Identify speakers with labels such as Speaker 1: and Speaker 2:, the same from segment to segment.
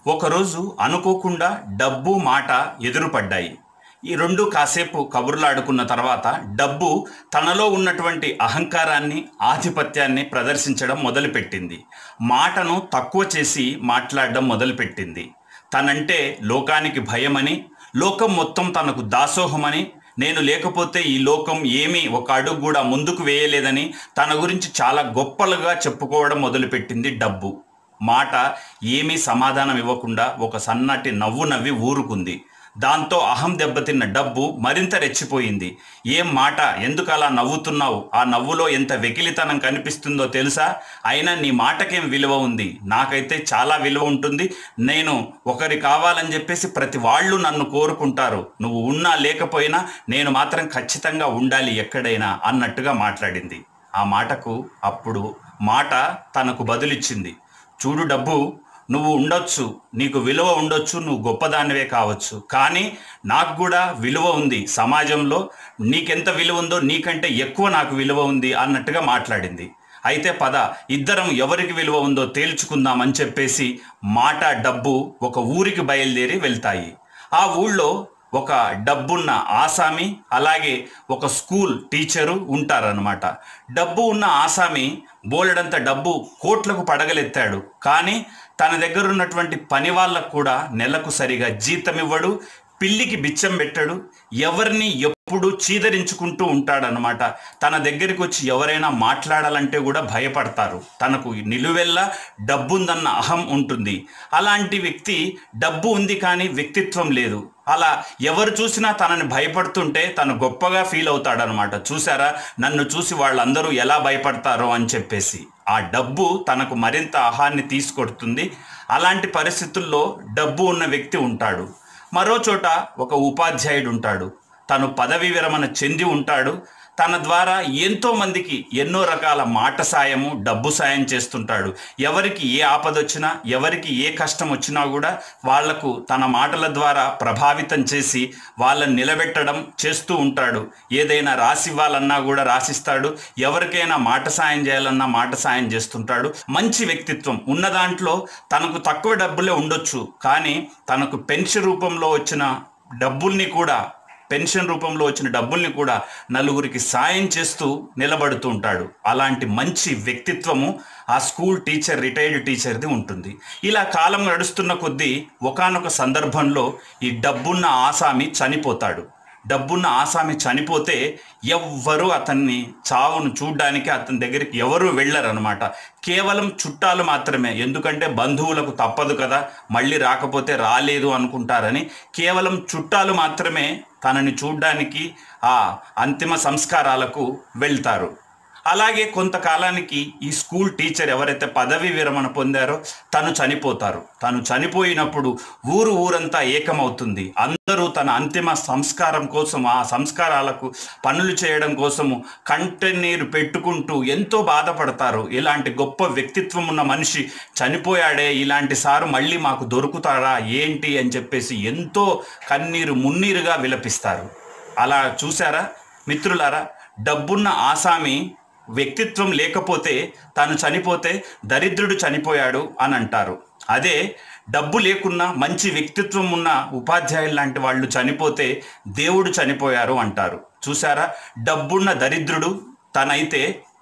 Speaker 1: ఒకరోజు అనుకోకుండా డబ్బు మాట ఎదురుపడ్డాయి ఈ రెండు కాసేపు కబుర్లాడుకున్న తర్వాత డబ్బు తనలో ఉన్నటువంటి అహంకారాన్ని ఆధిపత్యాన్ని ప్రదర్శించడం మొదలుపెట్టింది మాటను తక్కువ చేసి మాట్లాడడం మొదలుపెట్టింది తనంటే లోకానికి భయమని లోకం మొత్తం తనకు దాసోహమని నేను లేకపోతే ఈ లోకం ఏమీ ఒక అడుగు కూడా ముందుకు వేయలేదని తన గురించి చాలా గొప్పలుగా చెప్పుకోవడం మొదలుపెట్టింది డబ్బు మాట ఏమీ సమాధానం ఇవ్వకుండా ఒక సన్నటి నవ్వు నవ్వి ఊరుకుంది దాంతో అహం దెబ్బతిన్న డబ్బు మరింత రెచ్చిపోయింది ఏం మాట ఎందుకు అలా నవ్వుతున్నావు ఆ నవ్వులో ఎంత వెకిలితనం కనిపిస్తుందో తెలుసా అయినా నీ మాటకేం విలువ ఉంది నాకైతే చాలా విలువ ఉంటుంది నేను ఒకరి కావాలని చెప్పేసి ప్రతి వాళ్ళు నన్ను కోరుకుంటారు నువ్వు ఉన్నా లేకపోయినా నేను మాత్రం ఖచ్చితంగా ఉండాలి ఎక్కడైనా అన్నట్టుగా మాట్లాడింది ఆ మాటకు అప్పుడు మాట తనకు బదులిచ్చింది చూడు డబ్బు నువ్వు ఉండొచ్చు నీకు విలువ ఉండొచ్చు నువ్వు గొప్పదానివే కావచ్చు కానీ నాకు కూడా విలువ ఉంది సమాజంలో నీకెంత విలువ ఉందో నీకంటే ఎక్కువ నాకు విలువ ఉంది అన్నట్టుగా మాట్లాడింది అయితే పద ఇద్దరం ఎవరికి విలువ ఉందో తేల్చుకుందామని చెప్పేసి మాట డబ్బు ఒక ఊరికి బయలుదేరి వెళ్తాయి ఆ ఊళ్ళో ఒక డబ్బున్న ఆసామి అలాగే ఒక స్కూల్ టీచరు ఉంటారనమాట డబ్బు ఉన్న ఆసామి బోలెడంత డబ్బు కోట్లకు పడగలెత్తాడు కానీ తన దగ్గర ఉన్నటువంటి పని వాళ్ళకు కూడా నెలకు సరిగా జీతం ఇవ్వడు పిల్లికి బిచ్చం పెట్టాడు ఎవరిని ఎప్పుడు చీదరించుకుంటూ ఉంటాడనమాట తన దగ్గరికి వచ్చి ఎవరైనా మాట్లాడాలంటే కూడా భయపడతారు తనకు నిలువెల్లా డబ్బుందన్న అహం ఉంటుంది అలాంటి వ్యక్తి డబ్బు ఉంది కానీ వ్యక్తిత్వం లేదు అలా ఎవరు చూసినా తనని భయపడుతుంటే తను గొప్పగా ఫీల్ అవుతాడనమాట చూసారా నన్ను చూసి వాళ్ళందరూ ఎలా భయపడతారో అని చెప్పేసి ఆ డబ్బు తనకు మరింత ఆహాన్ని తీసుకొడుతుంది అలాంటి పరిస్థితుల్లో డబ్బు ఉన్న వ్యక్తి ఉంటాడు మరో చోట ఒక ఉపాధ్యాయుడు ఉంటాడు తను పదవి విరమణ చెంది ఉంటాడు తన ద్వారా ఎంతో మందికి ఎన్నో రకాల మాట సాయము డబ్బు సాయం చేస్తుంటాడు ఎవరికి ఏ ఆపద వచ్చినా ఎవరికి ఏ కష్టం వచ్చినా కూడా వాళ్లకు తన మాటల ద్వారా ప్రభావితం చేసి వాళ్ళని నిలబెట్టడం చేస్తూ ఉంటాడు ఏదైనా రాసివ్వాలన్నా కూడా రాసిస్తాడు ఎవరికైనా మాట సాయం చేయాలన్నా మాట సాయం చేస్తుంటాడు మంచి వ్యక్తిత్వం ఉన్న దాంట్లో తనకు తక్కువ డబ్బులే ఉండొచ్చు కానీ తనకు పెన్షన్ రూపంలో వచ్చిన డబ్బుల్ని కూడా పెన్షన్ రూపంలో వచ్చిన డబ్బుల్ని కూడా నలుగురికి సాయం చేస్తూ నిలబడుతూ ఉంటాడు అలాంటి మంచి వ్యక్తిత్వము ఆ స్కూల్ టీచర్ రిటైర్డ్ టీచర్ది ఉంటుంది ఇలా కాలం నడుస్తున్న కొద్దీ ఒకానొక సందర్భంలో ఈ డబ్బున్న ఆసామి చనిపోతాడు డబ్బున్న ఆసామి చనిపోతే ఎవ్వరూ అతన్ని చావును చూడ్డానికి అతని దగ్గరికి ఎవరూ వెళ్ళరనమాట కేవలం చుట్టాలు మాత్రమే ఎందుకంటే బంధువులకు తప్పదు కదా మళ్ళీ రాకపోతే రాలేదు అనుకుంటారని కేవలం చుట్టాలు మాత్రమే తనని చూడ్డానికి ఆ అంతిమ సంస్కారాలకు వెళ్తారు అలాగే కొంతకాలానికి ఈ స్కూల్ టీచర్ ఎవరైతే పదవి విరమణ పొందారో తను చనిపోతారు తను చనిపోయినప్పుడు ఊరు ఊరంతా ఏకమవుతుంది అందరూ తన అంతిమ సంస్కారం కోసం ఆ సంస్కారాలకు పనులు చేయడం కోసము కంటనీరు పెట్టుకుంటూ ఎంతో బాధపడతారు ఇలాంటి గొప్ప వ్యక్తిత్వం ఉన్న మనిషి చనిపోయాడే ఇలాంటి సారు మళ్ళీ మాకు దొరుకుతారా ఏంటి అని చెప్పేసి ఎంతో కన్నీరు మున్నీరుగా విలపిస్తారు అలా చూసారా మిత్రులారా డబ్బున్న ఆసామి వ్యక్తిత్వం లేకపోతే తాను చనిపోతే దరిద్రుడు చనిపోయాడు అని అంటారు అదే డబ్బు లేకున్నా మంచి వ్యక్తిత్వం ఉన్న ఉపాధ్యాయులు లాంటి వాళ్ళు చనిపోతే దేవుడు చనిపోయారు అంటారు చూసారా డబ్బున్న దరిద్రుడు తనైతే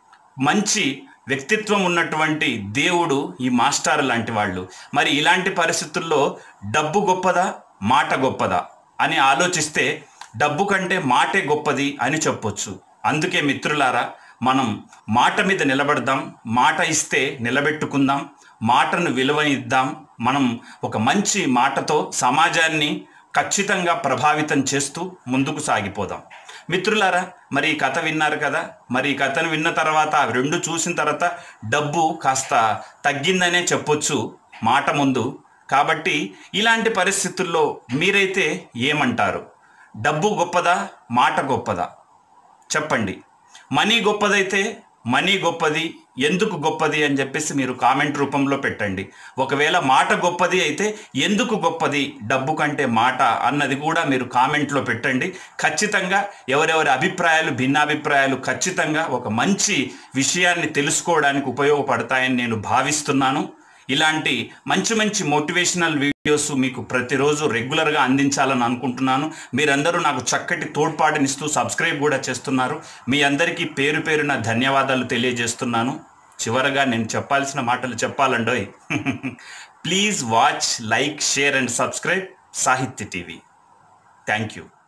Speaker 1: మంచి వ్యక్తిత్వం ఉన్నటువంటి దేవుడు ఈ మాస్టర్ లాంటి వాళ్ళు మరి ఇలాంటి పరిస్థితుల్లో డబ్బు గొప్పదా మాట గొప్పదా అని ఆలోచిస్తే డబ్బు కంటే మాటే గొప్పది అని చెప్పొచ్చు అందుకే మిత్రులారా మనం మాట మీద నిలబడదాం మాట ఇస్తే నిలబెట్టుకుందాం మాటను విలువనిద్దాం మనం ఒక మంచి మాటతో సమాజాన్ని ఖచ్చితంగా ప్రభావితం చేస్తూ ముందుకు సాగిపోదాం మిత్రులారా మరి ఈ కథ విన్నారు కదా మరి ఈ కథను విన్న తర్వాత అవి రెండు చూసిన తర్వాత డబ్బు కాస్త తగ్గిందనే చెప్పొచ్చు మాట ముందు కాబట్టి ఇలాంటి పరిస్థితుల్లో మీరైతే ఏమంటారు డబ్బు గొప్పదా మాట గొప్పదా చెప్పండి మనీ గొప్పదైతే మనీ గొప్పది ఎందుకు గొప్పది అని చెప్పేసి మీరు కామెంట్ రూపంలో పెట్టండి ఒకవేళ మాట గొప్పది అయితే ఎందుకు గొప్పది డబ్బు కంటే మాట అన్నది కూడా మీరు కామెంట్లో పెట్టండి ఖచ్చితంగా ఎవరెవరి అభిప్రాయాలు భిన్నాభిప్రాయాలు ఖచ్చితంగా ఒక మంచి విషయాన్ని తెలుసుకోవడానికి ఉపయోగపడతాయని నేను భావిస్తున్నాను ఇలాంటి మంచి మంచి మోటివేషనల్ వీడియోస్ మీకు ప్రతిరోజు రెగ్యులర్గా అందించాలని అనుకుంటున్నాను మీరందరూ నాకు చక్కటి తోడ్పాటునిస్తూ సబ్స్క్రైబ్ కూడా చేస్తున్నారు మీ అందరికీ పేరు పేరున ధన్యవాదాలు తెలియజేస్తున్నాను చివరగా నేను చెప్పాల్సిన మాటలు చెప్పాలండోయ్ please watch like share and subscribe Sahitya TV thank you